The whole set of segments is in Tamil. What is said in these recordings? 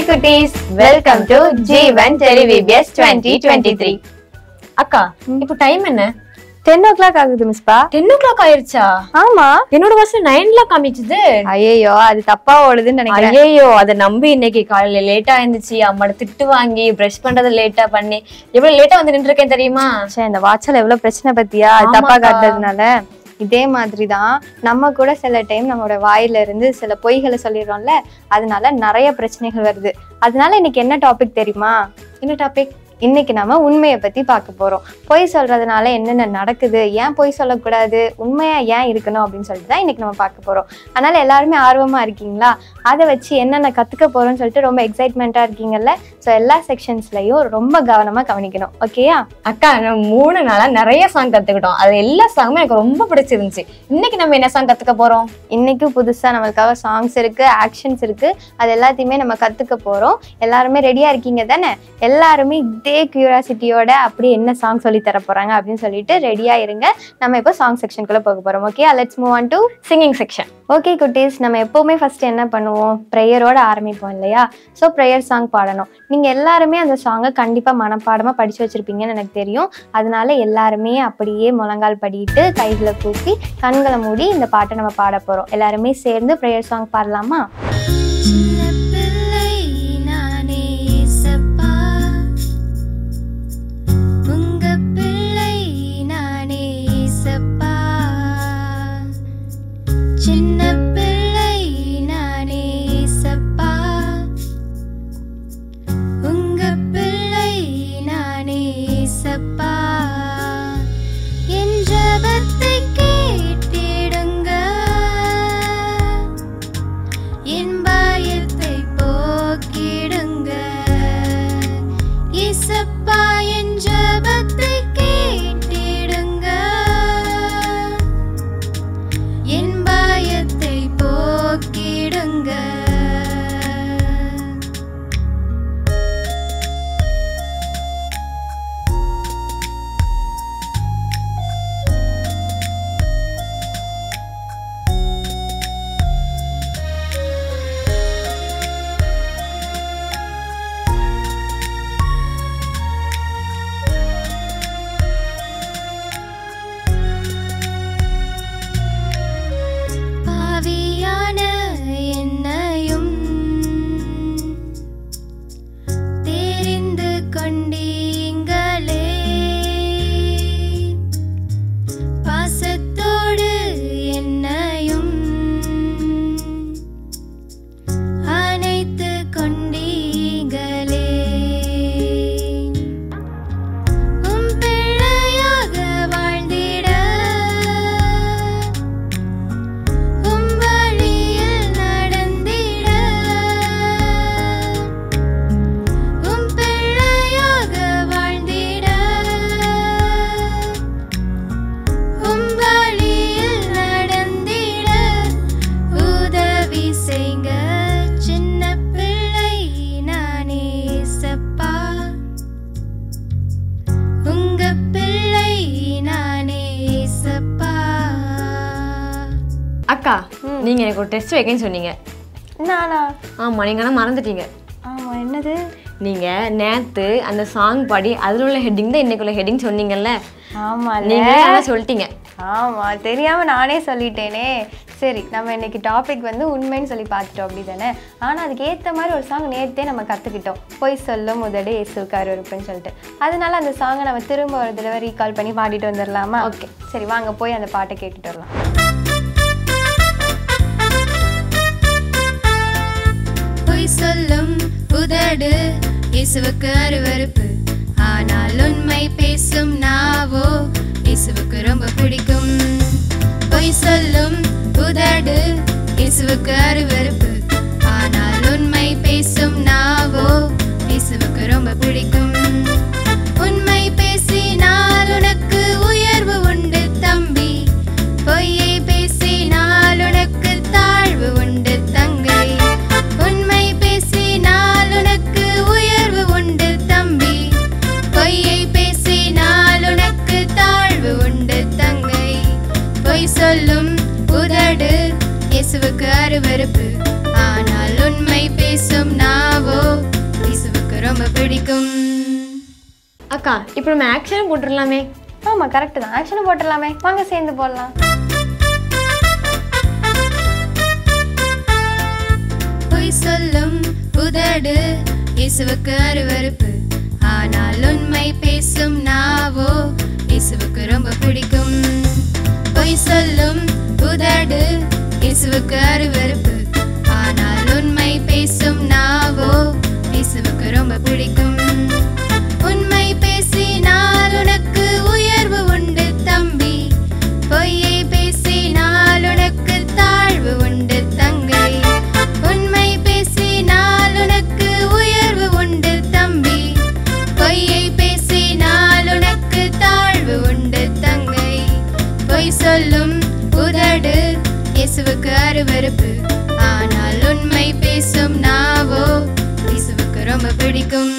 குட்டீஸ் welcome to Jeevan tele VBS twenty twenty three அக்கா இப்போ டைம் என்ன டென் ஓ கிளாக் ஆகுது மிஸ்பா டென் ஓ கிளாக் ஆயிருச்சா ஆமா என்னோட வருஷம் நைன்ல காமிச்சுது ஐயோ அது தப்பா ஓடுதுன்னு நினைக்கிறேன் ஐயோ அதை நம்பி இன்னைக்கு காலையில லேட்டா இருந்துச்சு அம்மாட திட்டு வாங்கி பிரஷ் பண்றது லேட்டா பண்ணி எவ்வளவு லேட்டா வந்து நின்று இருக்கேன் தெரியுமா ச்சே, இந்த வாட்ச்ல எவ்வளவு பிரச்சனை பத்தியா அது தப்பா ஆமாக்கா. காட்டுறதுனால இதே மாதிரி தான் நம்ம கூட சில டைம் நம்மளோட வாயில இருந்து சில பொய்களை சொல்லிடுறோம்ல அதனால நிறைய பிரச்சனைகள் வருது அதனால இன்னைக்கு என்ன டாபிக் தெரியுமா என்ன டாபிக் இன்னைக்கு நாம உண்மையை பத்தி பார்க்க போறோம் பொய் சொல்றதுனால என்னென்ன நடக்குது ஏன் பொய் சொல்லக்கூடாது உண்மையா ஏன் இருக்கணும் அப்படின்னு சொல்லிட்டு தான் இன்னைக்கு நம்ம பார்க்க போறோம் அதனால எல்லாருமே ஆர்வமா இருக்கீங்களா அதை வச்சு என்னென்ன கத்துக்க போறோம்னு சொல்லிட்டு ரொம்ப எக்ஸைட்மெண்ட்டா இருக்கீங்கல்ல ஸோ எல்லா செக்ஷன்ஸ்லயும் ரொம்ப கவனமா கவனிக்கணும் ஓகேயா அக்கா நம்ம மூணு நாளா நிறைய சாங் கத்துக்கிட்டோம் அது எல்லா சாங்குமே எனக்கு ரொம்ப பிடிச்சிருந்துச்சு இன்னைக்கு நம்ம என்ன சாங் கத்துக்க போறோம் இன்னைக்கு புதுசா நம்மளுக்காக சாங்ஸ் இருக்கு ஆக்ஷன்ஸ் இருக்கு அது எல்லாத்தையுமே நம்ம கத்துக்க போறோம் எல்லாருமே ரெடியா இருக்கீங்க தானே எல்லாருமே இதே கியூரியாசிட்டியோட அப்படி என்ன சாங் சொல்லி தர போறாங்க அப்படின்னு சொல்லிட்டு ரெடியா இருங்க நம்ம இப்போ சாங் செக்ஷனுக்குள்ள போக போறோம் okay let's move on to singing section okay குட்டீஸ் நம்ம எப்போவுமே ஃபர்ஸ்ட் என்ன பண்ணுவோம் ப்ரேயரோட ஆரம்பிப்போம் இல்லையா ஸோ ப்ரேயர் சாங் பாடணும் நீங்கள் எல்லாருமே அந்த சாங்கை கண்டிப்பாக மனப்பாடமாக படித்து வச்சுருப்பீங்கன்னு எனக்கு தெரியும் அதனால எல்லாருமே அப்படியே முழங்கால் படிட்டு கைகளை தூக்கி கண்களை மூடி இந்த பாட்டை நம்ம பாட போகிறோம் எல்லாருமே சேர்ந்து ப்ரேயர் சாங் பாடலாமா சின்ன பிள்ளை நானே இயேசப்பா உங்க பிள்ளை நானே இயேசப்பா சின்ன பிள்ளை நானே இயேசப்பா உங்க பிள்ளை நானே இயேசப்பா என் ஜெபத்தை கேட்டிடுங்க என் பயத்தை போக்கிடுங்க இசப்பா என் ஜபத்தை கேட்டிடுங்க என் பயத்தை போக்கிடுங்க பாவியான என்னையும் தெரிந்து கொண்டீங்களே பாசத்தோடு என்னையும் அணைத்து கொண்டீங்களே உம் பிள்ளையாக வாழ்ந்திட உம் வழியில் நடந்திட உம் பிள்ளையாக வாழ்ந்திட உம் வழியில் நடந்திட உதவி செய்ங்க சின்ன பிள்ளை நானே சப்பா உங்க பிள்ளை நானே சப்பா அக்கா நீங்க எனக்கு ஒரு டெஸ்ட் வைக்கன்னு சொன்னீங்க நானா ஆமா நீங்க ஆனா மறந்துட்டீங்க ஆமா என்னது நீங்க நேத்து அந்த சாங் பாடி அதுல உள்ள ஹெட்டிங் தான் இன்னைக்குள்ள ஹெட்டிங் சொன்னீங்கல்ல ஆமா நீங்க ஆனா சொல்லிட்டீங்க ஆமா தெரியாம நானே சொல்லிட்டேனே சரி நம்ம இன்னைக்கு டாபிக் வந்து உண்மைன்னு சொல்லி பார்த்துட்டோம் அப்படி தானே ஆனால் அதுக்கு ஏற்ற மாதிரி ஒரு சாங் நேற்றே நம்ம கற்றுக்கிட்டோம் பொய் சொல்லும் முதலே இயேசுக்கார் இருப்புன்னு சொல்லிட்டு அதனால அந்த சாங்கை நம்ம திரும்ப ஒரு தடவை ரீகால் பண்ணி பாடிட்டு வந்துடலாமா ஓகே சரி வாங்க போய் அந்த பாட்டை கேட்டுட்டு வரலாம் பொய் சொல்லும் உதடு இயேசுவுக்கு அருவருப்பு ஆனால் உண்மை பேசும் நாவோ இயேசுவுக்கு ரொம்ப பிடிக்கும் பொய் சொல்லும் உதடு இயேசுவுக்கு அருவருப்பு ஆனால் உண்மை பேசும் நாவோ இயேசுவுக்கு ரொம்ப பிடிக்கும் உண்மை பேசினால் உனக்கு உயர்வு உண்டு தம்பி பொய்யை பேசினால் உனக்கு தாழ்வு உண்டு தங்கை உண்மை பேசினால் உனக்கு உயர்வு உண்டு தம்பி பொய்யை பேசினால் அக்கா இப்போ நம்ம ஆக்ஷன் போட்டுடலாமே ஆமாம் கரெக்டு தான் ஆக்ஷனும் போட்டுடலாமே வாங்க சேர்ந்து போடலாம் பொய் சொல்லும் உதடு இயேசுவுக்கு அருவருப்பு ஆனால் உண்மை பேசும் நாவோ இயேசுவுக்கு ரொம்ப பிடிக்கும் பொய் சொல்லும் உதடு இயேசுவுக்கு அருவருப்பு ஆனால் உண்மை பேசும் நாவோ இயேசுவுக்கு ரொம்ப பிடிக்கும் உண்மை பேசினால் உனக்கு உயர்வு உண்டு தம்பி பொய்யை பேசினால் உனக்கு தாழ்வு உண்டு தங்கை உண்மை பேசினால் உனக்கு உயர்வு உண்டு தம்பி பொய்யை பேசினால் உனக்கு தாழ்வு உண்டு தங்கை பொய் சொல்லும் உதடு இயேசுவுக்கு அருவருப்பு ஆனால் உண்மை பேசும் நாவோ இயேசுவுக்கு ரொம்ப பிடிக்கும்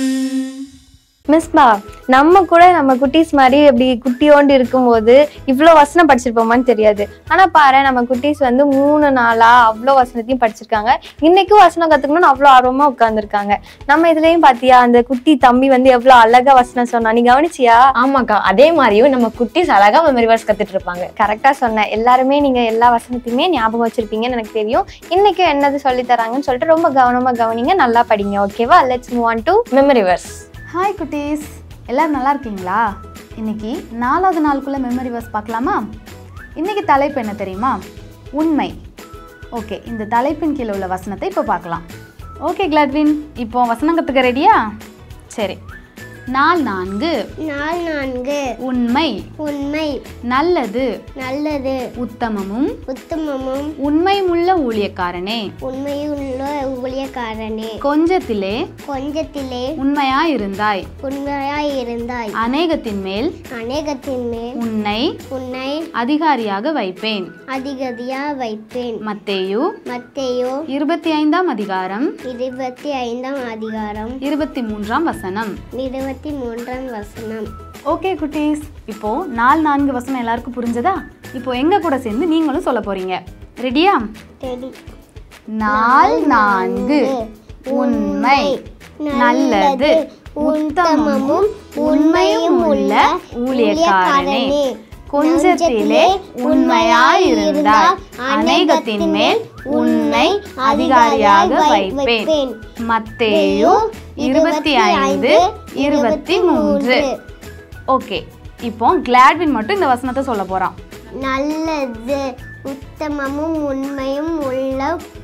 மிஸ்பா நம்ம கூட நம்ம குட்டீஸ் மாதிரி இப்படி குட்டியோண்டு இருக்கும்போது இவ்வளோ வசனம் படிச்சிருப்போமான்னு தெரியாது ஆனால் பாரு நம்ம குட்டீஸ் வந்து மூணு நாளா அவ்வளோ வசனத்தையும் படிச்சிருக்காங்க இன்னைக்கும் வசனம் கற்றுக்கணும்னு அவ்வளோ ஆர்வமாக உட்காந்துருக்காங்க நம்ம இதுலேயும் பார்த்தியா அந்த குட்டி தம்பி வந்து எவ்வளோ அழகா வசனம் சொன்னா நீ கவனிச்சியா ஆமாக்கா அதே மாதிரியும் நம்ம குட்டீஸ் அழகா மெமரி வேர்ஸ் கத்துட்டு இருப்பாங்க கரெக்டாக சொன்னேன் எல்லாருமே நீங்கள் எல்லா வசனத்தையுமே ஞாபகம் வச்சிருப்பீங்கன்னு எனக்கு தெரியும் இன்னைக்கு என்னது சொல்லி தராங்கன்னு சொல்லிட்டு ரொம்ப கவனமாக கவனிங்க நல்லா படிங்க ஓகேவா let's move on to memory verse hi குட்டீஸ் எல்லாரும் நல்லா இருக்கீங்களா இன்னைக்கு நாலாவது நாளுக்குள்ள மெமரி வர்ஸ் பார்க்கலாமா இன்னைக்கு தலைப்பு என்ன தெரியுமா உண்மை ஓகே இந்த தலைப்பின் கீழே உள்ள வசனத்தை இப்போ பார்க்கலாம் ஓகே கிளாட்வின் இப்போ வசனம் கற்றுக்க ரெடியா சரி நாள் நான்கு நாள் நான்கு உண்மை உண்மை நல்லது நல்லது உத்தமமும் உத்தமமும் உண்மையுள்ள ஊழியக்காரனே உண்மையுள்ள ஊழியக்காரனே கொஞ்சத்திலே கொஞ்சத்திலே உண்மையாயிருந்தாய் உண்மையாய் இருந்தாய் அநேகத்தின் மேல் அநேகத்தின் மேல் உன்னை உன்னை அதிகாரியாக வைப்பேன் அதிகதியா வைப்பேன் மத்தேயு மத்தேயோ இருபத்தி ஐந்தாம் அதிகாரம் இருபத்தி ஐந்தாம் அதிகாரம் இருபத்தி மூன்றாம் வசனம் இருபத்தி மூன்றாம் வசனம் ஓகே குட்டீஸ் இப்போ நாலு நான்கு வசனம் எல்லாருக்கும் புரிஞ்சதா இப்போ எங்க கூட சேர்ந்து நீங்களும் சொல்ல போறீங்க ரெடியா தெரி நாள் நான்கு உண்மை நல்லது உத்தமமும் உண்மையும் உள்ள ஊழியக்காரனே கொஞ்சத்திலே உண்மையாயிருந்தால் அநேகத்தின் மேல் உன்னை அதிகாரியாக வைப்பேன் மத்தேயு இருபத்தி ஐந்து இருபத்தி மூன்று ஓகே இப்போ கிளாட்வின் மட்டும் இந்த வசனத்தை சொல்ல போறான் நல்லது உத்தமமும் உண்மையும் உள்ள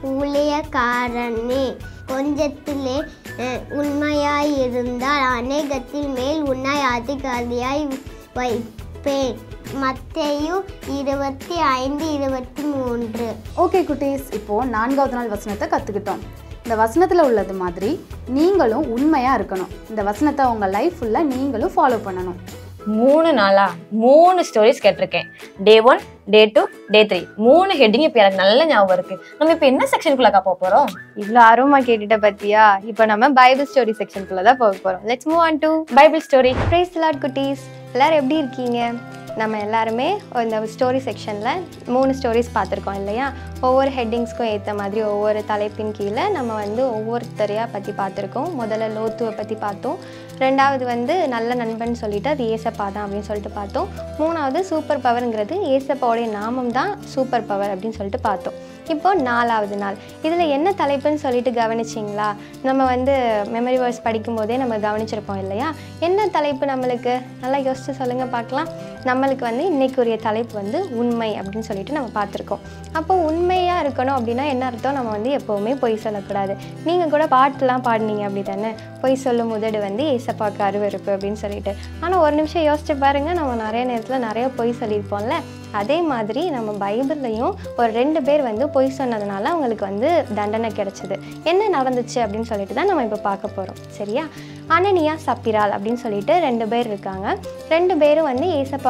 ஊழியக்காரனே கொஞ்சத்திலே அஹ், உண்மையாயிருந்தால் அநேகத்தின் மேல் உன்னை அதிகாரியாய் வைப்பேன் மத்தேயு இருபத்தி ஐந்து இருபத்தி மூன்று ஓகே குட்டீஸ் இப்போ நான்காவது நாள் வசனத்தை கற்றுக்கிட்டோம் இந்த வசனத்தில் உள்ளது மாதிரி நீங்களும் உண்மையாக இருக்கணும் இந்த வசனத்தை உங்கள் லைஃப் ஃபுல்லாக நீங்களும் ஃபாலோ பண்ணணும் மூணு நாளா மூணு ஸ்டோரிஸ் கேட்டிருக்கேன் day one day two day three மூணு ஹெட்டிங் இப்போ எனக்கு நல்ல ஞாபகம் இருக்கு நம்ம இப்போ என்ன செக்ஷனுக்குள்ளக்கா போக போறோம் இவ்வளோ ஆர்வமா கேட்டுட்ட பத்தியா இப்போ நம்ம பைபிள் ஸ்டோரி செக்ஷனுக்குள்ள தான் போக போகிறோம் let's move on to Bible story prize lot குட்டீஸ் எல்லாரும் எப்படி இருக்கீங்க நம்ம எல்லாருமே இந்த ஸ்டோரி செக்ஷனில் மூணு ஸ்டோரிஸ் பார்த்துருக்கோம் இல்லையா ஒவ்வொரு ஹெட்டிங்ஸ்க்கும் ஏற்ற மாதிரி ஒவ்வொரு தலைப்பின் கீழே நம்ம வந்து ஒவ்வொருத்தரையாக பற்றி பார்த்துருக்கோம் முதல்ல லோத்துவை பற்றி பார்த்தோம் ரெண்டாவது வந்து நல்ல நண்பன் சொல்லிட்டு அது ஏசப்பா தான் அப்படின்னு சொல்லிட்டு பார்த்தோம் மூணாவது சூப்பர் பவருங்கிறது ஏசப்பாவுடைய நாமம் தான் சூப்பர் பவர் அப்படின்னு சொல்லிட்டு பார்த்தோம் இப்போ நாலாவது நாள் இதில் என்ன தலைப்புன்னு சொல்லிட்டு கவனிச்சிங்களா நம்ம வந்து மெமரி வேர்ஸ் படிக்கும்போதே நம்ம கவனிச்சிருப்போம் இல்லையா என்ன தலைப்பு நம்மளுக்கு நல்லா யோசிச்சு சொல்லுங்கள் பார்க்கலாம் நம்மளுக்கு வந்து இன்னைக்குரிய தலைப்பு வந்து உண்மை அப்படின்னு சொல்லிட்டு நம்ம பார்த்துருக்கோம் அப்போ உண்மையாக இருக்கணும் அப்படின்னா என்ன அர்த்தம் நம்ம வந்து எப்போவுமே பொய் சொல்லக்கூடாது நீங்கள் கூட பாட்டுலாம் பாடினீங்க அப்படி தானே பொய் சொல்லும் உதடு வந்து ஏசப்பாக்கு அருவருப்பு அப்படின்னு சொல்லிட்டு ஆனால் ஒரு நிமிஷம் யோசிச்சு பாருங்க நம்ம நிறைய நேரத்தில் நிறைய பொய் சொல்லியிருப்போம்ல அதே மாதிரி நம்ம பைபிள்லையும் ஒரு ரெண்டு பேர் வந்து பொய் சொன்னதுனால அவங்களுக்கு வந்து தண்டனை கிடைச்சது என்ன நடந்துச்சு அப்படின்னு சொல்லிட்டு தான் நம்ம இப்போ பார்க்க போகிறோம் சரியா அனனியா சப்பிரால் அப்படின்னு சொல்லிட்டு ரெண்டு பேர் இருக்காங்க ரெண்டு பேரும் வந்து ஏசப்பா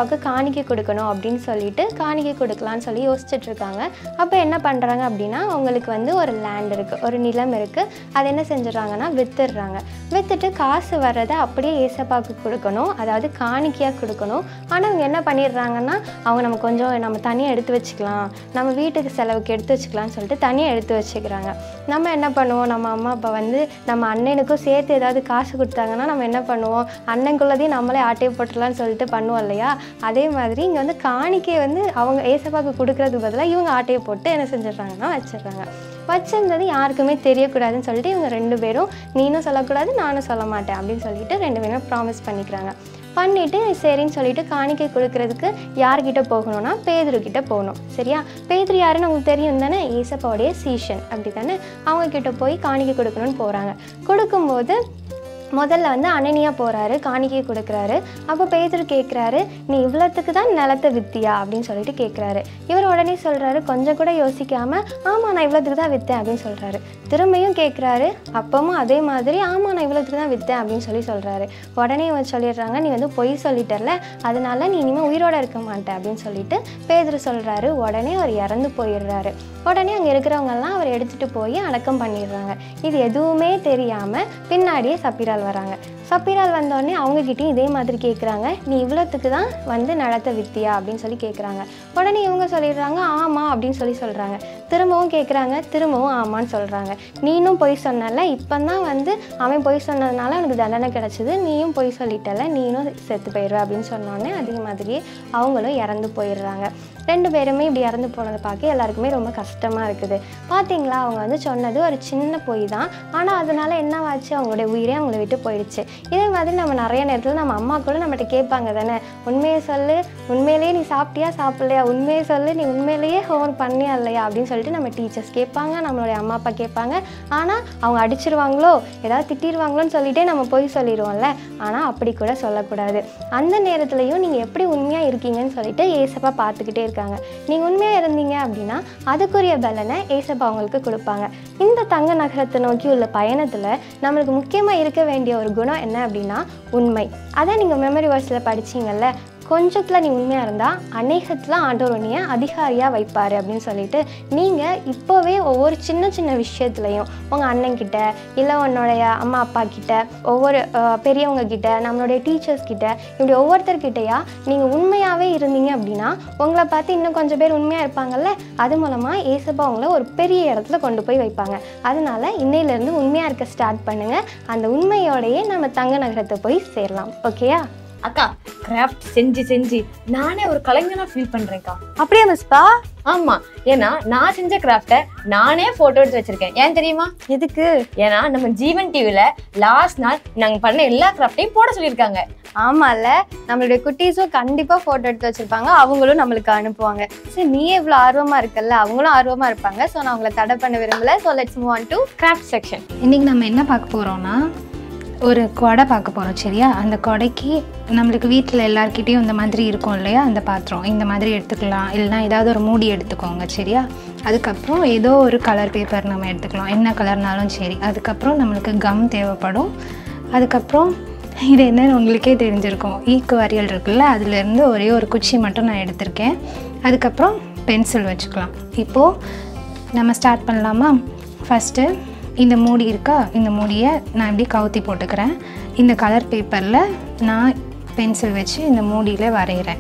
ஏசப்பாவுக்கு காணிக்கை கொடுக்கணும் அப்படின்னு சொல்லிட்டு காணிக்கை கொடுக்கலான்னு சொல்லி யோசிச்சுட்டு இருக்காங்க அப்போ என்ன பண்ணுறாங்க அப்படின்னா அவங்களுக்கு வந்து ஒரு லேண்ட் இருக்குது ஒரு நிலம் இருக்குது அது என்ன செஞ்சிடறாங்கன்னா வித்துடுறாங்க வித்துட்டு காசு வர்றதை அப்படியே ஏசப்பாவுக்கு கொடுக்கணும் அதாவது காணிக்கையாக கொடுக்கணும் ஆனால் அவங்க என்ன பண்ணிடுறாங்கன்னா அவங்க நம்ம கொஞ்சம் நம்ம தனியாக எடுத்து வச்சுக்கலாம் நம்ம வீட்டுக்கு செலவுக்கு எடுத்து வச்சுக்கலாம்னு சொல்லிட்டு தனியாக எடுத்து வச்சுக்கிறாங்க நம்ம என்ன பண்ணுவோம் நம்ம அம்மா அப்பா வந்து நம்ம அண்ணனுக்கும் சேர்த்து ஏதாவது காசு கொடுத்தாங்கன்னா நம்ம என்ன பண்ணுவோம் அண்ணனுக்குள்ளதையும் நம்மளே ஆட்டையை போட்டுடலாம்னு சொல்லிட்டு பண்ணுவோம் இல்லையா அதே மாதிரி இங்கே வந்து காணிக்கை வந்து அவங்க ஏசப்பாக்கு கொடுக்கறதுக்கு பதிலாக இவங்க ஆட்டையை போட்டு என்ன செஞ்சிடுறாங்கன்னா வச்சிடுறாங்க வச்சிருந்தது யாருக்குமே தெரியக்கூடாதுன்னு சொல்லிட்டு இவங்க ரெண்டு பேரும் நீனும் சொல்லக்கூடாது நானும் சொல்ல மாட்டேன் அப்படின்னு சொல்லிட்டு ரெண்டு பேருமே ப்ராமிஸ் பண்ணிக்கிறாங்க பண்ணிவிட்டு சரின்னு சொல்லிட்டு காணிக்கை கொடுக்கறதுக்கு யார்கிட்ட போகணும்னா பேதுருக்கிட்ட போகணும் சரியா பேதுரு யாருன்னு உங்களுக்கு தெரியும் தானே ஏசப்பாவுடைய சீஷன் அப்படி தானே அவங்க கிட்ட போய் காணிக்கை கொடுக்கணும்னு போகிறாங்க கொடுக்கும்போது முதல்ல வந்து அனனியா போகிறாரு காணிக்கை கொடுக்குறாரு அப்போ பேதர் கேட்குறாரு நீ இவ்வளோத்துக்கு தான் நிலத்தை வித்தியா அப்படின்னு சொல்லிட்டு கேட்குறாரு இவர் உடனே சொல்கிறாரு கொஞ்சம் கூட யோசிக்காமல் ஆமாம் நான் இவ்வளோத்துக்கு தான் விற்றேன் அப்படின்னு சொல்கிறாரு திரும்பியும் கேட்குறாரு அப்பவும் அதே மாதிரி ஆமாம் நான் இவ்வளோத்துக்கு தான் விற்றேன் அப்படின்னு சொல்லி சொல்கிறாரு உடனே இவன் சொல்லிடுறாங்க நீ வந்து பொய் சொல்லிட்டல அதனால நீ இனிமேல் உயிரோட இருக்க மாட்டே அப்படின்னு சொல்லிட்டு பேதர் சொல்கிறாரு உடனே அவர் இறந்து போயிடுறாரு உடனே அங்கே இருக்கிறவங்கெல்லாம் அவர் எடுத்துகிட்டு போய் அடக்கம் பண்ணிடுறாங்க இது எதுவுமே தெரியாமல் பின்னாடியே சப்பிரால் வராங்க சப்பிரால் வந்தோடனே அவங்கக்கிட்டையும் இதே மாதிரி கேட்குறாங்க நீ இவ்வளோத்துக்கு தான் வந்து நடத்த வித்தியா அப்படின்னு சொல்லி கேட்குறாங்க உடனே இவங்க சொல்லிடுறாங்க ஆமாம் அப்படின்னு சொல்லி சொல்கிறாங்க திரும்பவும் கேட்குறாங்க திரும்பவும் ஆமான்னு சொல்கிறாங்க நீனும் பொய் சொன்னல இப்போ தான் வந்து அவன் பொய் சொன்னதுனால உனக்கு தண்டனை கிடச்சிது நீயும் பொய் சொல்லிட்டல நீனும் செத்து போயிடுவ அப்படின்னு சொன்னோடனே அதே மாதிரியே அவங்களும் இறந்து போயிடுறாங்க ரெண்டு பேருமே இப்படி இறந்து போனதை பார்க்க எல்லாருக்குமே ரொம்ப கஷ்டமாக இருக்குது பார்த்தீங்களா அவங்க வந்து சொன்னது ஒரு சின்ன பொய் தான் ஆனால் அதனால என்னவாச்சு அவங்களுடைய உயிரே அவங்கள விட்டு போயிடுச்சு இதே மாதிரி நம்ம நிறைய நேரத்தில் நம்ம அம்மா கூட நம்மகிட்ட கேட்பாங்க தானே உண்மையை சொல்லு உண்மையிலேயே நீ சாப்பிட்டியா சாப்பிட்லையா உண்மையை சொல்லு நீ உண்மையிலேயே ஹோம் பண்ணியா இல்லையா அப்படின்னு சொல்லிட்டு நம்ம டீச்சர்ஸ் கேட்பாங்க நம்மளுடைய அம்மா அப்பா கேட்பாங்க ஆனால் அவங்க அடிச்சிருவாங்களோ ஏதாவது திட்டிடுவாங்களோன்னு சொல்லிட்டே நம்ம போய் சொல்லிடுவோம்ல ஆனால் அப்படி கூட சொல்லக்கூடாது அந்த நேரத்துலையும் நீங்கள் எப்படி உண்மையாக இருக்கீங்கன்னு சொல்லிட்டு ஏசப்பா பார்த்துக்கிட்டே இருக்காங்க நீங்கள் உண்மையாக இருந்தீங்க அப்படின்னா அதுக்குரிய பலனை ஏசப்பா அவங்களுக்கு கொடுப்பாங்க இந்த தங்க நகரத்தை நோக்கி உள்ள பயணத்தில் நம்மளுக்கு முக்கியமாக இருக்க வேண்டிய ஒரு குணம் என்ன அப்படின்னா உண்மை அதான் நீங்கள் மெமரி வேர்ஸில் படிச்சீங்கல்ல கொஞ்சத்தில் நீ உண்மையாக இருந்தால் அநேகத்தில் ஆண்டவர் உன்னைய அதிகாரியாக வைப்பார் அப்படின்னு சொல்லிட்டு நீங்கள் இப்போவே ஒவ்வொரு சின்ன சின்ன விஷயத்துலையும் உங்கள் அண்ணன்கிட்ட இல்லை உன்னுடைய அம்மா அப்பா கிட்ட ஒவ்வொரு அஹ், பெரியவங்க கிட்ட நம்மளுடைய டீச்சர்ஸ் கிட்ட இப்படி ஒவ்வொருத்தர்கிட்டயா நீங்கள் உண்மையாகவே இருந்தீங்க அப்படின்னா உங்களை பார்த்து இன்னும் கொஞ்சம் பேர் உண்மையாக இருப்பாங்கல்ல அது மூலமாக ஏசப்பா உங்களை ஒரு பெரிய இடத்துல கொண்டு போய் வைப்பாங்க அதனால இன்னையிலேருந்து உண்மையாக இருக்க ஸ்டார்ட் பண்ணுங்கள் அந்த உண்மையோடையே நம்ம தங்க நகரத்தை போய் சேரலாம் ஓகேயா அக்கா கிராஃப்ட் செஞ்சு செஞ்சு நானே ஒரு கலைஞனா ஃபீல் பண்றேன்க்கா அப்படியே மிஸ்பா ஆமா ஏன்னா நான் செஞ்ச கிராஃப்டை நானே போட்டோ எடுத்து வச்சிருக்கேன் ஏன் தெரியுமா எதுக்கு ஏன்னா நம்ம ஜீவன் டிவில லாஸ்ட் நாள் நாங்க பண்ண எல்லா கிராஃப்டையும் போட சொல்லியிருக்காங்க ஆமால நம்மளுடைய குட்டீஸும் கண்டிப்பா போட்டோ எடுத்து வச்சிருப்பாங்க அவங்களும் நம்மளுக்கு அனுப்புவாங்க சரி நீ எவ்வளவு ஆர்வமா இருக்கல்ல அவங்களும் ஆர்வமா இருப்பாங்க ஸோ நான் உங்களை தடை பண்ண விரும்பல so let's move on to craft section இன்றைக்கி நம்ம என்ன பார்க்க போகிறோம்னா ஒரு கொடை பார்க்க போகிறோம் சரியா அந்த கொடைக்கு நம்மளுக்கு வீட்டில் எல்லாருக்கிட்டேயும் இந்த மாதிரி இருக்கும் இல்லையா அந்த பாத்திரம் இந்த மாதிரி எடுத்துக்கலாம் இல்லைனா ஏதாவது ஒரு மூடி எடுத்துக்கோங்க சரியா அதுக்கப்புறம் ஏதோ ஒரு கலர் பேப்பர் நம்ம எடுத்துக்கலாம் என்ன கலர்னாலும் சரி அதுக்கப்புறம் நம்மளுக்கு கம் தேவைப்படும் அதுக்கப்புறம் இது என்னன்னு உங்களுக்கே தெரிஞ்சிருக்கும் ஈக்கு வரியல் இருக்குல்ல அதுலேருந்து ஒரே ஒரு குச்சி மட்டும் நான் எடுத்திருக்கேன் அதுக்கப்புறம் பென்சில் வச்சுக்கலாம் இப்போது நம்ம ஸ்டார்ட் பண்ணலாமா ஃபஸ்ட்டு இந்த மூடி இருக்கா இந்த மூடியை நான் இப்படி கவுத்தி போட்டுக்கிறேன் இந்த கலர் பேப்பரில் நான் பென்சில் வச்சு இந்த மூடியில் வரைகிறேன்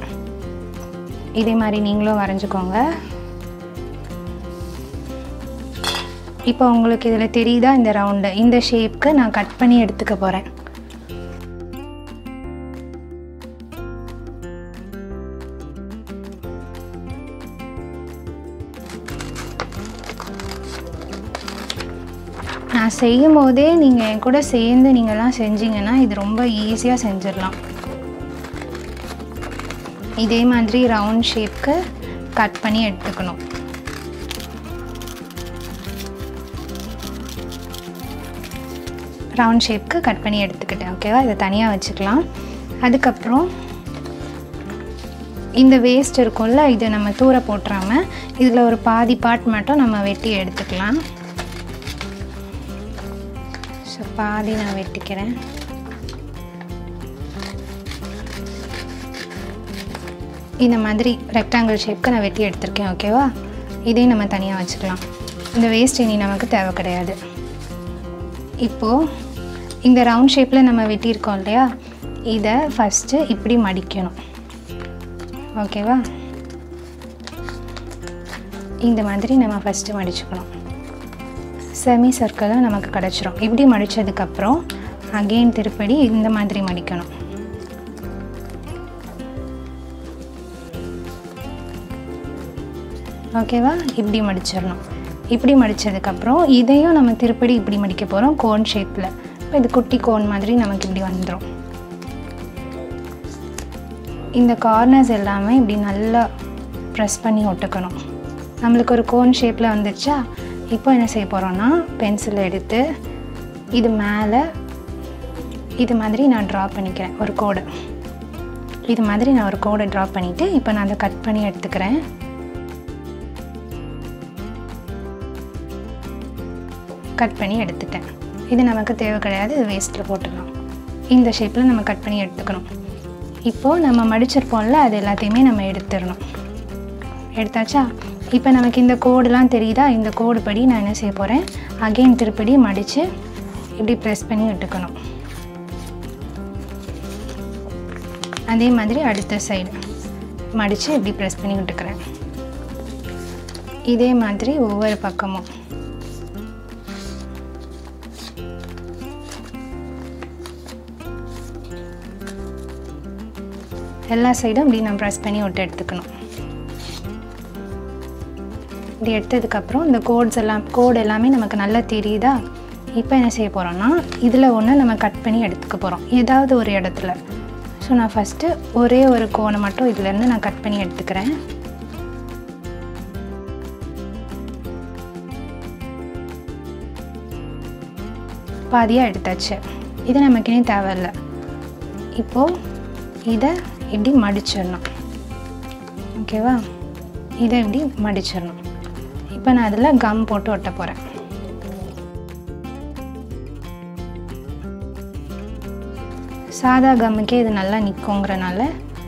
இதே மாதிரி நீங்களும் வரைஞ்சிக்கோங்க இப்போ உங்களுக்கு இதில் தெரியுதா இந்த ரவுண்டு இந்த ஷேப்க்கு நான் கட் பண்ணி எடுத்துக்க போகிறேன் நான் செய்யும் போதே நீங்கள் என் கூட சேர்ந்து நீங்கள்லாம் செஞ்சீங்கன்னா இது ரொம்ப ஈஸியாக செஞ்சிடலாம் இதே மாதிரி ரவுண்ட் ஷேப்க்கு கட் பண்ணி எடுத்துக்கணும் ரவுண்ட் ஷேப்க்கு கட் பண்ணி எடுத்துக்கிட்டேன் ஓகேவா இதை தனியாக வச்சுக்கலாம் அதுக்கப்புறம் இந்த வேஸ்ட் இருக்கும்ல இதை நம்ம தூர போட்டுறாம இதில் ஒரு பாதி பார்ட் மட்டும் நம்ம வெட்டி எடுத்துக்கலாம் ஸோ பாதி நான் வெட்டிக்கிறேன் இந்த மாதிரி ரெக்டாங்கிள் ஷேப்க்கு நான் வெட்டி எடுத்திருக்கேன் ஓகேவா இதையும் நம்ம தனியாக வச்சுக்கலாம் இந்த வேஸ்ட் இனி நமக்கு தேவை கிடையாது இப்போது இந்த ரவுண்ட் ஷேப்பில் நம்ம வெட்டியிருக்கோம் இல்லையா இதை ஃபஸ்ட்டு இப்படி மடிக்கணும் ஓகேவா இந்த மாதிரி நம்ம ஃபஸ்ட்டு மடிச்சுக்கணும் செமி சர்க்கிளாக நமக்கு கிடச்சிரும் இப்படி மடித்ததுக்கப்புறம் அகெயின் திருப்படி இந்த மாதிரி மடிக்கணும் ஓகேவா இப்படி மடிச்சிடணும் இப்படி மடித்ததுக்கப்புறம் இதையும் நம்ம திருப்படி இப்படி மடிக்க போகிறோம் கோன் ஷேப்பில் இப்போ இது குட்டி கோன் மாதிரி நமக்கு இப்படி வந்துடும் இந்த கார்னர்ஸ் எல்லாமே இப்படி நல்லா ப்ரெஸ் பண்ணி ஒட்டுக்கணும் நம்மளுக்கு ஒரு கோன் ஷேப்பில் வந்துடுச்சா இப்போ என்ன செய்ய போகிறோன்னா பென்சில் எடுத்து இது மேலே இது மாதிரி நான் ட்ரா பண்ணிக்கிறேன் ஒரு கோடு இது மாதிரி நான் ஒரு கோடை ட்ரா பண்ணிவிட்டு இப்போ நான் அதை கட் பண்ணி எடுத்துக்கிறேன் கட் பண்ணி எடுத்துட்டேன் இது நமக்கு தேவை கிடையாது இது வேஸ்ட்டில் போட்டுக்கலாம் இந்த ஷேப்பில் நம்ம கட் பண்ணி எடுத்துக்கணும் இப்போது நம்ம மடிச்சிருப்போம்ல அது எல்லாத்தையுமே நம்ம எடுத்துடணும் எடுத்தாச்சா இப்போ நமக்கு இந்த கோடுலாம் தெரியுதா இந்த கோடு படி நான் என்ன செய்ய போகிறேன் அகைன் திருப்படி மடித்து இப்படி ப்ரெஸ் பண்ணி விட்டுக்கணும் அதே மாதிரி அடுத்த சைடு மடித்து இப்படி ப்ரெஸ் பண்ணி விட்டுக்கிறேன் இதே மாதிரி ஒவ்வொரு பக்கமும் எல்லா சைடும் இப்படி நான் ப்ரெஸ் பண்ணி விட்டு எடுத்துக்கணும் இப்படி எடுத்ததுக்கப்புறம் இந்த கோட்ஸ் எல்லாம் கோடு எல்லாமே நமக்கு நல்லா தெரியுதா இப்போ என்ன செய்ய போகிறோம்னா இதில் ஒன்று நம்ம கட் பண்ணி எடுத்துக்க போகிறோம் ஏதாவது ஒரு இடத்துல ஸோ நான் ஃபஸ்ட்டு ஒரே ஒரு கோனை மட்டும் இதுலேருந்து நான் கட் பண்ணி எடுத்துக்கிறேன் பாதியாக எடுத்தாச்சு இது நமக்கு இனி தேவையில்லை இப்போது இதை இப்படி மடிச்சிடணும் ஓகேவா இதை இப்படி மடிச்சிடணும் இப்போ நான் அதில் கம் போட்டு ஒட்ட போகிறேன் சாதா கம்முக்கே இது நல்லா நிற்குங்கிறனால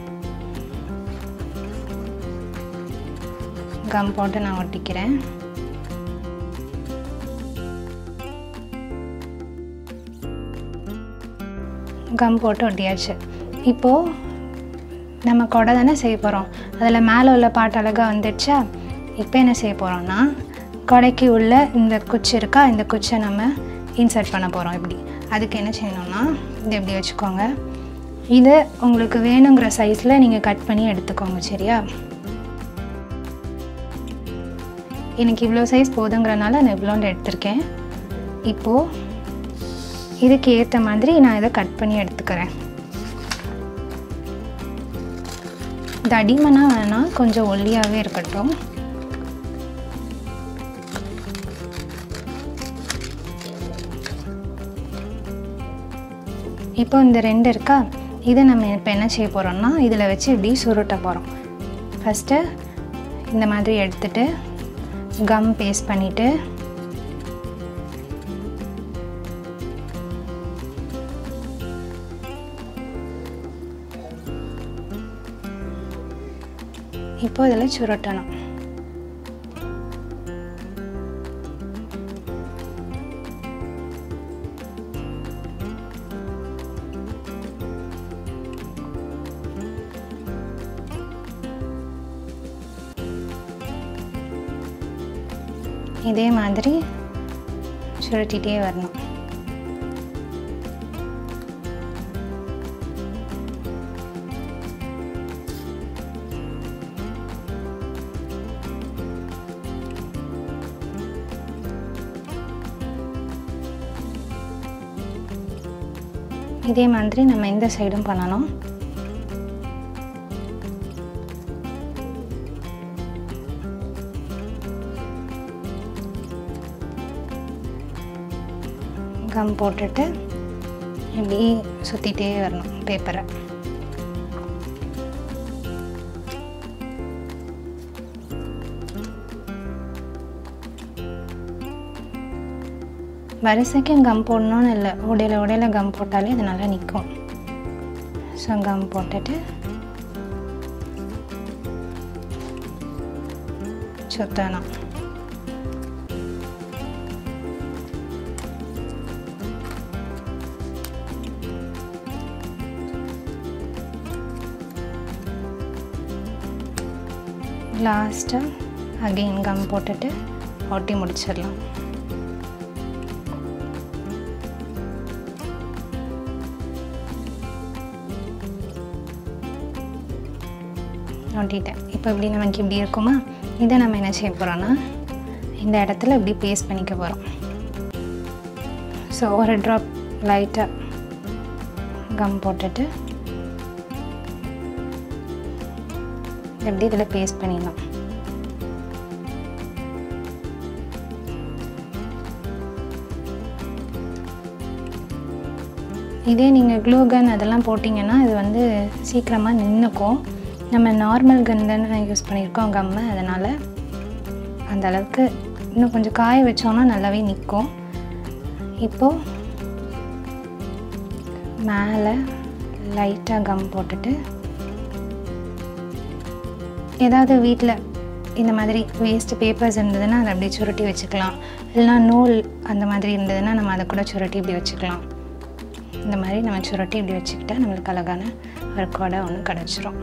கம் போட்டு நான் ஒட்டிக்கிறேன் கம் போட்டு ஒட்டியாச்சு இப்போது நம்ம கொடை தானே செய்ய போகிறோம் அதில் மேலே உள்ள பாட்டு அழகாக வந்துடுச்சா இப்போ என்ன செய்ய போகிறோம்னா கொடைக்கு உள்ள இந்த குச்சி இருக்கா இந்த குச்சை நம்ம இன்சர்ட் பண்ண போகிறோம் இப்படி அதுக்கு என்ன செய்யணும்னா இது எப்படி வச்சுக்கோங்க இது உங்களுக்கு வேணுங்கிற சைஸில் நீங்கள் கட் பண்ணி எடுத்துக்கோங்க சரியா எனக்கு இவ்வளோ சைஸ் போதுங்கிறனால நான் இவ்வளோண்டு எடுத்திருக்கேன் இப்போது இதுக்கு ஏற்ற மாதிரி நான் இதை கட் பண்ணி எடுத்துக்கிறேன் தடிமனாக வேணாம் கொஞ்சம் ஒல்லியாகவே இருக்கட்டும் இப்போ இந்த ரெண்டு இருக்கா இதை நம்ம இப்போ என்ன செய்ய போகிறோம்னா இதில் வச்சு இப்படி சுருட்ட போகிறோம் ஃபஸ்ட்டு இந்த மாதிரி எடுத்துட்டு கம் பேஸ்ட் பண்ணிவிட்டு இப்போ இதில் சுருட்டணும் இதே மாதிரி சுருட்டிகிட்டே வரணும் இதே மாதிரி நம்ம இந்த சைடும் பண்ணணும் கம் போட்டுட்டு இப்படி சுற்றிட்டே வரணும் பேப்பரை வரிசைக்கும் கம் போடணும்னு இல்லை உடையில உடையில கம் போட்டாலே அது நல்லா நிற்கும் ஸோ கம் போட்டுட்டு சுத்தணும் லாஸ்ட்டாக அகெயின் கம் போட்டுட்டு ஒட்டி முடிச்சிடலாம் ஒட்டிட்டேன் இப்போ இப்படி நமக்கு இப்படி இருக்குமா இதை நம்ம என்ன செய்ய போகிறோன்னா இந்த இடத்துல இப்படி பேஸ்ட் பண்ணிக்க போகிறோம் ஸோ ஒரு ட்ராப் லைட்டாக கம் போட்டுட்டு எப்படி இதில் பேஸ்ட் பண்ணிடலாம் இதே நீங்கள் க்ளூ கன் அதெல்லாம் போட்டிங்கன்னா இது வந்து சீக்கிரமாக நின்றுக்கும் நம்ம நார்மல் கன் தானே யூஸ் பண்ணியிருக்கோம் கம்மை அதனால் அந்த அளவுக்கு இன்னும் கொஞ்சம் காய வச்சோன்னா நல்லாவே நிற்கும் இப்போது மேலே லைட்டாக கம் போட்டுட்டு ஏதாவது வீட்டில் இந்த மாதிரி வேஸ்ட் பேப்பர்ஸ் இருந்ததுன்னா அதை அப்படியே சுருட்டி வச்சுக்கலாம் இல்லைனா நூல் அந்த மாதிரி இருந்ததுன்னா நம்ம அதை கூட சுருட்டி இப்படி வச்சுக்கலாம் இந்த மாதிரி நம்ம சுருட்டி இப்படி வச்சுக்கிட்டா நம்மளுக்கு அழகான ஒரு கொடை ஒன்று கிடச்சிரும்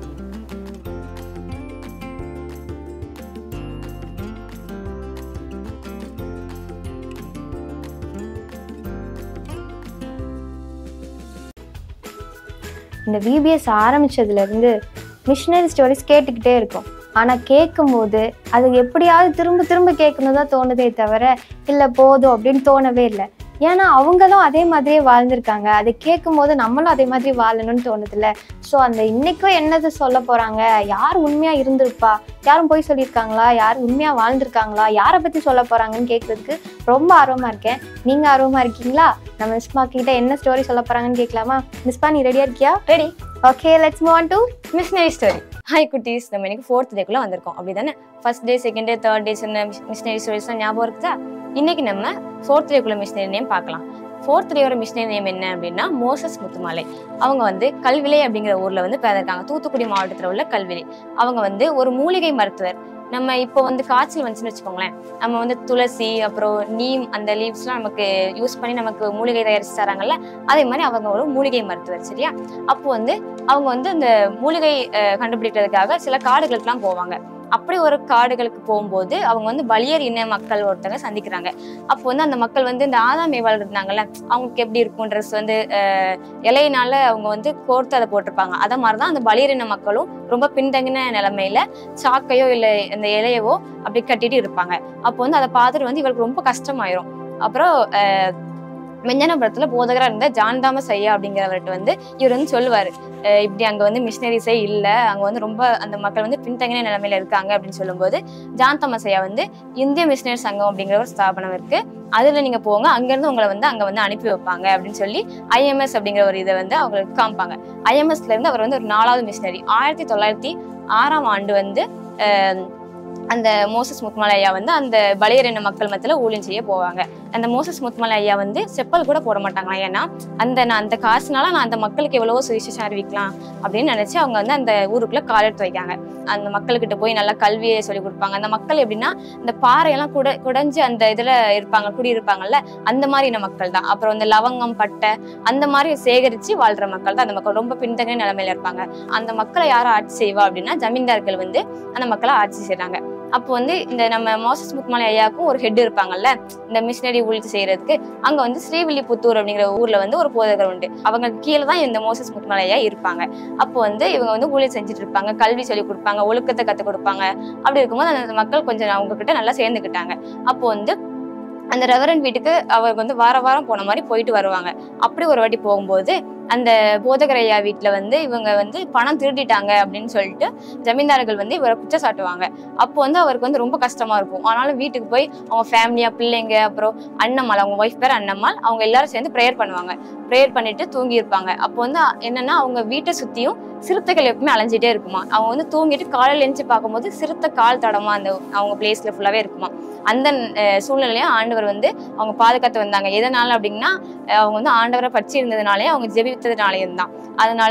இந்த விபிஎஸ் ஆரம்பிச்சதுலேருந்து மிஷினரி ஸ்டோரிஸ் கேட்டுக்கிட்டே இருக்கும் ஆனால் கேட்கும்போது அது எப்படியாவது திரும்ப திரும்ப கேட்கணும் தான் தோணுதே தவிர இல்லை போதும் அப்படின்னு தோணவே இல்லை ஏன்னா அவங்களும் அதே மாதிரியே வாழ்ந்திருக்காங்க அதை கேட்கும்போது நம்மளும் அதே மாதிரி வாழணும்னு தோணுதுல்ல ஸோ அந்த இன்னைக்கும் என்னது சொல்ல போகிறாங்க யார் உண்மையாக இருந்திருப்பா யாரும் போய் சொல்லியிருக்காங்களா யார் உண்மையாக வாழ்ந்திருக்காங்களா யாரை பற்றி சொல்ல போகிறாங்கன்னு கேட்குறதுக்கு ரொம்ப ஆர்வமாக இருக்கேன் நீங்கள் ஆர்வமாக இருக்கீங்களா நம்ம மிஸ்மா கிட்ட என்ன ஸ்டோரி சொல்ல போகிறாங்கன்னு கேட்கலாமா மிஸ்பா நீ ரெடியாக இருக்கியா ready okay let's move on to missionary story hi குட்டீஸ் நம்ம இன்னைக்கு ஃபோர்த் டேக்குள்ள வந்திருக்கோம் அப்படி தானே first day second day third day சொன்ன மிஷினரி ஸ்டோரிஸ்லாம் ஞாபகம் இருக்குதா இன்னைக்கு நம்ம ஃபோர்த் டேக்குள்ள மிஷினரி நேம் பார்க்கலாம் ஃபோர்த் டேயோட மிஷினரி நேம் என்ன அப்படின்னா மோசஸ் முத்துமாலை அவங்க வந்து கல்விலை அப்படிங்கிற ஊர்ல வந்து பிறந்திருக்காங்க தூத்துக்குடி மாவட்டத்தில் உள்ள கல்விலை அவங்க வந்து ஒரு மூலிகை மருத்துவர் நம்ம இப்போ வந்து காய்ச்சல் வந்துச்சுன்னு வச்சுக்கோங்களேன் நம்ம வந்து துளசி அப்புறம் நீம் அந்த லீவ்ஸ்லாம் நமக்கு யூஸ் பண்ணி நமக்கு மூலிகை தயாரிச்சு தராங்கல்ல அதே மாதிரி அவங்க ஒரு மூலிகை மருத்துவர் சரியா அப்போ வந்து அவங்க வந்து இந்த மூலிகை அஹ், கண்டுபிடிக்கிறதுக்காக சில காடுகளுக்குலாம் போவாங்க அப்படி ஒரு காடுகளுக்கு போகும்போது அவங்க வந்து பலியர் இன மக்கள் ஒருத்தங்க சந்திக்கிறாங்க அப்போ வந்து அந்த மக்கள் வந்து இந்த ஆதாம் மேவாள் இருந்தாங்கல்ல அவங்களுக்கு எப்படி இருக்கும் ட்ரெஸ் வந்து அஹ், இலையினால அவங்க வந்து கோர்த்து அதை போட்டிருப்பாங்க அத மாதிரிதான் அந்த பலியர் இன மக்களும் ரொம்ப பின்தங்கின நிலைமையில சாக்கையோ இல்லை இந்த இலையவோ அப்படி கட்டிட்டு இருப்பாங்க அப்போ வந்து அதை பார்த்துட்டு வந்து இவருக்கு ரொம்ப கஷ்டமாயிரும் அப்புறம் அஹ், மெஞ்சனபுரத்துல போதகரா இருந்த ஜான் தாமஸ் ஐயா அப்படிங்கிறவர்கிட்ட வந்து இவர் வந்து சொல்லுவாரு அஹ் இப்படி அங்க வந்து மிஷினரிஸே இல்ல அங்க வந்து ரொம்ப அந்த மக்கள் வந்து பின்தங்கின நிலைமையில இருக்காங்க அப்படின்னு சொல்லும்போது ஜான் தாமஸ் ஐயா வந்து இந்திய மிஷினரி சங்கம் அப்படிங்கிற ஒரு ஸ்தாபனம் இருக்கு அதுல நீங்க போங்க அங்க இருந்து உங்களை வந்து அங்க வந்து அனுப்பி வைப்பாங்க அப்படின்னு சொல்லி ஐஎம்எஸ் அப்படிங்கிற ஒரு இதை வந்து அவங்களுக்கு காமிப்பாங்க ஐஎம்எஸ்ல இருந்து அவர் வந்து ஒரு நாலாவது மிஷினரி ஆயிரத்தி தொள்ளாயிரத்தி ஆறாம் ஆண்டு வந்து அஹ், அந்த மோசஸ் முத்துமலை ஐயா வந்து அந்த பலியர் இன மக்கள் மத்தியில ஊழியம் செய்ய போவாங்க அந்த மோசஸ் முத்துமலை ஐயா வந்து செப்பல் கூட போட மாட்டாங்களாம் ஏன்னா அந்த நான் அந்த காசுனால நான் அந்த மக்களுக்கு எவ்வளவோ சுவிசேஷம் அறிவிக்கலாம் அப்படின்னு நினைச்சு அவங்க வந்து அந்த ஊருக்குள்ள கால் எடுத்து வைக்காங்க அந்த மக்கள்கிட்ட போய் நல்லா கல்வியை சொல்லி கொடுப்பாங்க அந்த மக்கள் எப்படின்னா இந்த பாறையெல்லாம் குட குடைஞ்சு அந்த இதுல இருப்பாங்க குடியிருப்பாங்கல்ல அந்த மாதிரியான மக்கள் தான் அப்புறம் இந்த லவங்கம் பட்டை அந்த மாதிரி சேகரிச்சு வாழ்ற மக்கள் தான் அந்த மக்கள் ரொம்ப பின்தங்கிய நிலைமையில இருப்பாங்க அந்த மக்களை யாரும் ஆட்சி செய்வா அப்படின்னா ஜமீன்தார்கள் வந்து அந்த மக்களை ஆட்சி செய்றாங்க அப்போ வந்து இந்த நம்ம மோசஸ் முத்துமலை ஐயாவுக்கும் ஒரு ஹெட் இருப்பாங்கல்ல இந்த மிஷினரி ஊழித்து செய்யறதுக்கு அங்க வந்து ஸ்ரீவில்லிபுத்தூர் அப்படிங்கிற ஊர்ல வந்து ஒரு போதகர் உண்டு அவங்க கீழே தான் இந்த மோசஸ் முத்துமலை ஐயா இருப்பாங்க அப்போ வந்து இவங்க வந்து ஊழியம் செஞ்சுட்டு இருப்பாங்க கல்வி சொல்லி கொடுப்பாங்க ஒழுக்கத்தை கற்றுக் கொடுப்பாங்க அப்படி இருக்கும்போது அந்த மக்கள் கொஞ்சம் அவங்க கிட்ட நல்லா சேர்ந்துக்கிட்டாங்க அப்போ வந்து அந்த ரெவரண்ட் வீட்டுக்கு அவர் வந்து வார வாரம் போன மாதிரி போயிட்டு வருவாங்க அப்படி ஒரு வாட்டி போகும்போது அந்த போதகர் ஐயா வீட்டில் வந்து இவங்க வந்து பணம் திருடிட்டாங்க அப்படின்னு சொல்லிட்டு ஜமீன்தார்கள் வந்து இவரை குற்றம் சாட்டுவாங்க அப்போ வந்து அவருக்கு வந்து ரொம்ப கஷ்டமா இருக்கும் ஆனாலும் வீட்டுக்கு போய் அவங்க ஃபேமிலியா பிள்ளைங்க அப்புறம் அண்ணம்மாள் அவங்க ஒய்ஃப் பேர் அண்ணம்மாள் அவங்க எல்லாரும் சேர்ந்து ப்ரேயர் பண்ணுவாங்க ப்ரேயர் பண்ணிட்டு தூங்கி இருப்பாங்க அப்போ வந்து என்னன்னா அவங்க வீட்டை சுத்தியும் சிறுத்தைகள் எப்பவுமே அலைஞ்சிட்டே இருக்குமா அவங்க வந்து தூங்கிட்டு காலையில எழுந்து பார்க்கும்போது சிறுத்தை கால் தடமா அந்த அவங்க பிளேஸ்ல ஃபுல்லாவே இருக்குமா அந்த அஹ், சூழ்நிலையும் ஆண்டவர் வந்து அவங்க பாதுகாத்து வந்தாங்க எதனால அப்படின்னா அஹ், அவங்க வந்து ஆண்டவரை பற்றி இருந்ததுனாலே அவங்க ஜெபித்ததுனாலேயும் தான் அதனால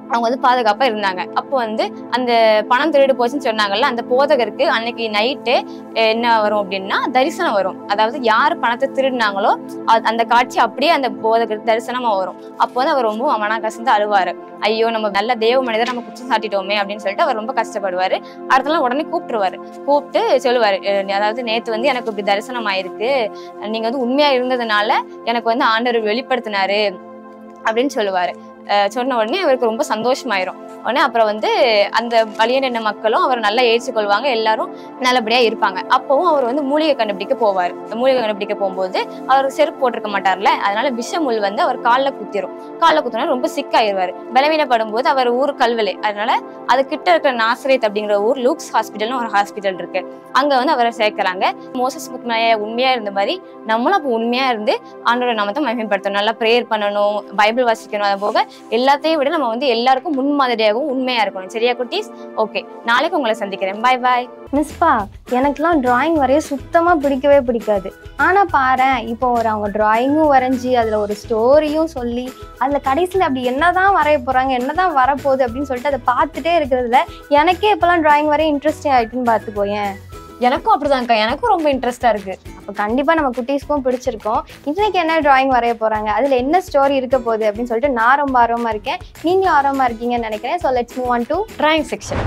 அவங்க வந்து பாதுகாப்பா இருந்தாங்க அப்போ வந்து அந்த பணம் திருடு போச்சுன்னு சொன்னாங்கல்ல அந்த போதகருக்கு அன்னைக்கு நைட்டு என்ன வரும் அப்படின்னா தரிசனம் வரும் அதாவது யார் பணத்தை திருடினாங்களோ அது- அந்த காட்சி அப்படியே அந்த போதகருக்கு தரிசனமா வரும் அப்போ வந்து அவர் ரொம்ப மன கசந்து அழுவாரு ஐயோ நம்ம நல்ல தேவ மனிதர் நம்ம குற்றம் சாட்டிட்டோமே அப்படின்னு சொல்லிட்டு அவர் ரொம்ப கஷ்டப்படுவாரு அடுத்த நாள் உடனே கூப்பிட்டுருவாரு கூப்பிட்டு சொல்லுவாரு "அஹ் அதாவது நேத்து வந்து எனக்கு இப்படி தரிசனம் ஆயிருக்கு நீங்க வந்து உண்மையா இருந்ததுனால எனக்கு வந்து ஆண்டவர் வெளிப்படுத்தினாரு அப்படின்னு சொல்லுவாரு அஹ் சொன்ன உடனே அவருக்கு ரொம்ப சந்தோஷமாயிரும் உடனே அப்புறம் வந்து அந்த வழிய நின்ன மக்களும் அவர் நல்லா ஏற்றுக்கொள்வாங்க எல்லாரும் நல்லபடியா இருப்பாங்க அப்பவும் அவர் வந்து மூலிகை கண்டுபிடிக்க போவார் மூலிகை கண்டுபிடிக்க போகும்போது அவர் செருப்பு போட்டிருக்க மாட்டார்ல அதனால விஷமுள் வந்து அவர் காலில் குத்திரும் காலில் குத்தினா ரொம்ப சிக்காயிருவாரு பலவீனப்படும் போது அவர் ஊர் கல்வலை அதனால அது கிட்ட இருக்கிற நாசரேத் அப்படிங்கிற ஊர் லூக்ஸ் ஹாஸ்பிட்டல்னு ஒரு ஹாஸ்பிட்டல் இருக்கு அங்க வந்து அவரை சேர்க்கறாங்க மோசஸ் முத்மையா உண்மையா இருந்த மாதிரி நம்மளும் அப்போ உண்மையா இருந்து ஆண்டோட நாமத்தை மகிமைப்படுத்தணும் நல்லா ப்ரேயர் பண்ணணும் பைபிள் வாசிக்கணும் அது போக எல்லாத்தையும் விட நம்ம வந்து எல்லாருக்கும் முன்மாதிரியாகவும் உண்மையா இருக்கணும் சரியா குட்டீஸ் ஓகே நாளைக்கு உங்களை சந்திக்கிறேன் பாய் பாய் மிஸ்பா எனக்கெல்லாம் டிராயிங் வரைய சுத்தமாக பிடிக்கவே பிடிக்காது ஆனால் பாரேன் இப்போ ஒரு அவங்க டிராயிங்கும் வரைஞ்சி அதில் ஒரு ஸ்டோரியும் சொல்லி அதில் கடைசியில் அப்படி என்னதான் வரைய போகிறாங்க என்னதான் வரப்போகுது அப்படின்னு சொல்லிட்டு அதை பார்த்துட்டே இருக்கிறதுல எனக்கே இப்போலாம் டிராயிங் வரைய இன்ட்ரெஸ்டிங் ஆகிட்டுன்னு பார்த்துக்கோயேன் எனக்கும் அப்படிதான்க்கா எனக்கும் ரொம்ப இன்ட்ரெஸ்டா இருக்கு அப்போ கண்டிப்பாக நம்ம குட்டீஸ்க்கும் பிடிச்சிருக்கோம் இன்னைக்கு என்ன டிராயிங் வரைய போகிறாங்க அதில் என்ன ஸ்டோரி இருக்க போகுது அப்படின்னு சொல்லிட்டு நான் ரொம்ப ஆர்வமாக இருக்கேன் நீங்களும் ஆர்வமாக இருக்கீங்கன்னு நினைக்கிறேன் so let's move on to drawing section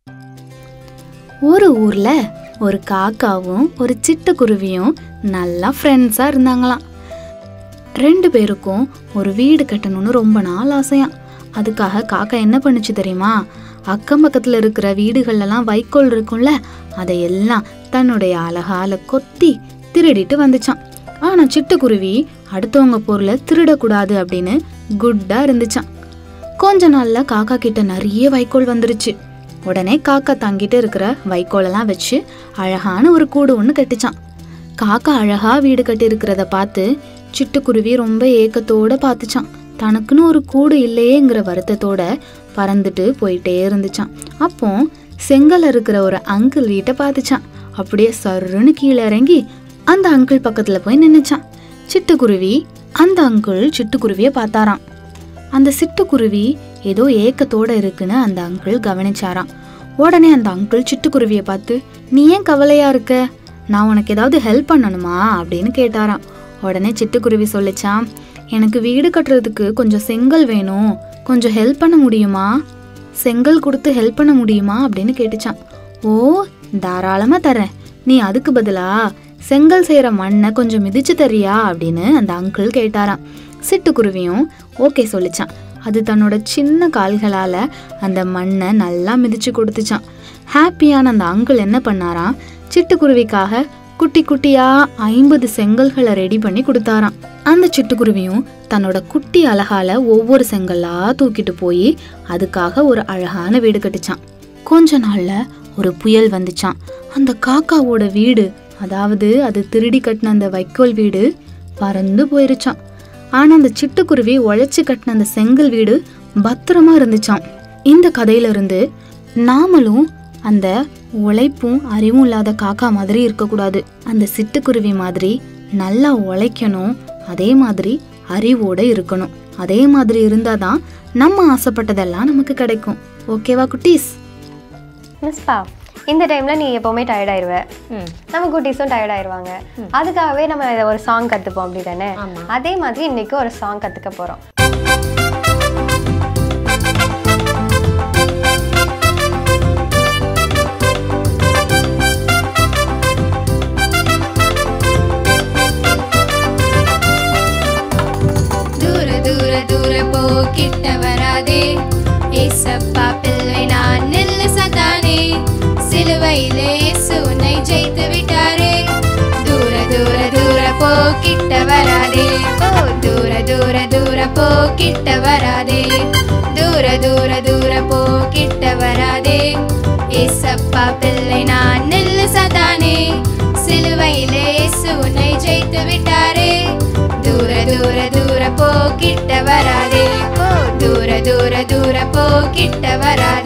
ஒரு ஊர்ல ஒரு காக்காவும் ஒரு சிட்டுக்குருவியும் நல்லா ஃப்ரெண்ட்ஸா இருந்தாங்களாம் ரெண்டு பேருக்கும் ஒரு வீடு கட்டணும்னு ரொம்ப நாள் ஆசையாம் அதுக்காக காக்கா என்ன பண்ணுச்சு தெரியுமா அக்கம் பக்கத்துல இருக்கிற வீடுகள்லாம் வைக்கோல் இருக்கும்ல அதையெல்லாம் தன்னுடைய அழகால கொத்தி திருடிட்டு வந்துச்சான் ஆனா சிட்டுக்குருவி அடுத்தவங்க பொருளை திருடக்கூடாது அப்படின்னு குட்டா இருந்துச்சான் கொஞ்ச நாள்ல காக்கா கிட்ட நிறைய வைக்கோல் வந்துருச்சு உடனே காக்கா தங்கிட்டு இருக்கிற வைக்கோலெல்லாம் வச்சு அழகான ஒரு கூடு ஒன்று கட்டுச்சான் காக்கா அழகா வீடு கட்டி இருக்கிறத பார்த்து சிட்டுக்குருவி ரொம்ப ஏக்கத்தோட பார்த்துச்சான் தனக்குன்னு ஒரு கூடு இல்லையேங்கிற வருத்தத்தோட பறந்துட்டு போயிட்டே இருந்துச்சான் அப்போ செங்கல் இருக்கிற ஒரு அங்கிள் வீட்டை பார்த்துச்சான் அப்படியே சர்ருன்னு கீழே இறங்கி அந்த அங்கிள் பக்கத்துல போய் நின்னுச்சான் சிட்டுக்குருவி அந்த அங்கிள் சிட்டுக்குருவியை பார்த்தாராம் அந்த சிட்டுக்குருவி ஏதோ ஏக்கத்தோட இருக்குன்னு அந்த அங்கிள் கவனிச்சாராம் உடனே அந்த அங்கிள் சிட்டுக்குருவியை பார்த்து நீ ஏன் கவலையா இருக்க நான் உனக்கு ஏதாவது ஹெல்ப் பண்ணணுமா அப்படின்னு கேட்டாராம் உடனே சிட்டுக்குருவி சொல்லிச்சான் எனக்கு வீடு கட்டுறதுக்கு கொஞ்சம் செங்கல் வேணும் கொஞ்சம் ஹெல்ப் பண்ண முடியுமா செங்கல் கொடுத்து ஹெல்ப் பண்ண முடியுமா அப்படின்னு கேட்டுச்சான் ஓ தாராளமா தரேன் நீ அதுக்கு பதிலா செங்கல் செய்யற மண்ணை கொஞ்சம் மிதிச்சு தரியா அப்படின்னு அந்த அங்கிள் கேட்டாராம் சிட்டுக்குருவியும் ஓகே சொல்லிச்சான் அது தன்னோட சின்ன கால்களால அந்த மண்ணை நல்லா மிதிச்சு கொடுத்துச்சான் ஹாப்பியான அந்த அங்கிள் என்ன பண்ணாராம் சிட்டுக்குருவிக்காக குட்டி குட்டியா ஐம்பது செங்கல்களை ரெடி பண்ணி கொடுத்தாராம் அந்த சிட்டுக்குருவியும் தன்னோட குட்டி அழகால ஒவ்வொரு செங்கல்லா தூக்கிட்டு போய் அதுக்காக ஒரு அழகான வீடு கட்டுச்சான் கொஞ்ச நாள்ல ஒரு புயல் வந்துச்சான் அந்த காக்காவோட வீடு அதாவது அது திருடி கட்டின அந்த வைக்கோல் வீடு பறந்து போயிருச்சான் ஆனா அந்த சிட்டுக்குருவி உழைச்சு கட்டின அந்த செங்கல் வீடு பத்திரமா இருந்துச்சாம் இந்த கதையில இருந்து நாமளும் அந்த உழைப்பும் அறிவும் இல்லாத காக்கா மாதிரி இருக்கக்கூடாது அந்த சிட்டுக்குருவி மாதிரி நல்லா உழைக்கணும் அதே மாதிரி அறிவோட இருக்கணும் அதே மாதிரி இருந்தாதான் நம்ம ஆசைப்பட்டதெல்லாம் நமக்கு கிடைக்கும் ஓகேவா குட்டீஸ் மிஸ்பா இந்த டைமில் நீ எப்போவுமே டயர்ட் ஆயிடுவ ம் நம்ம குட்டீஸும் டயர்ட் ஆயிடுவாங்க அதுக்காகவே நம்ம இதை ஒரு சாங் கற்றுப்போம் அப்படி தானே ஆமா. அதே மாதிரி இன்னைக்கு ஒரு சாங் கற்றுக்க போகிறோம் தூர தூர தூர போ கிட்ட வராதே ஏசப்பா பிள்ளை நான் நில்லு சதானே சிலுவையிலே இயேசு உன்னை ஜெயித்து விட்டாரே தூர தூர தூர போ கிட்ட வராதே ஓ தூர தூர தூர போ கிட்ட வராதே தூர தூர தூர போ கிட்ட வராதே ஏசப்பா பிள்ளை நான் நில்லு சதானே சிலுவையிலே இயேசு உன்னை ஜெயித்து விட்டாரே தூர தூர தூர போ கிட்ட வராதே ஓ தூர தூர தூர போ கிட்ட வராதே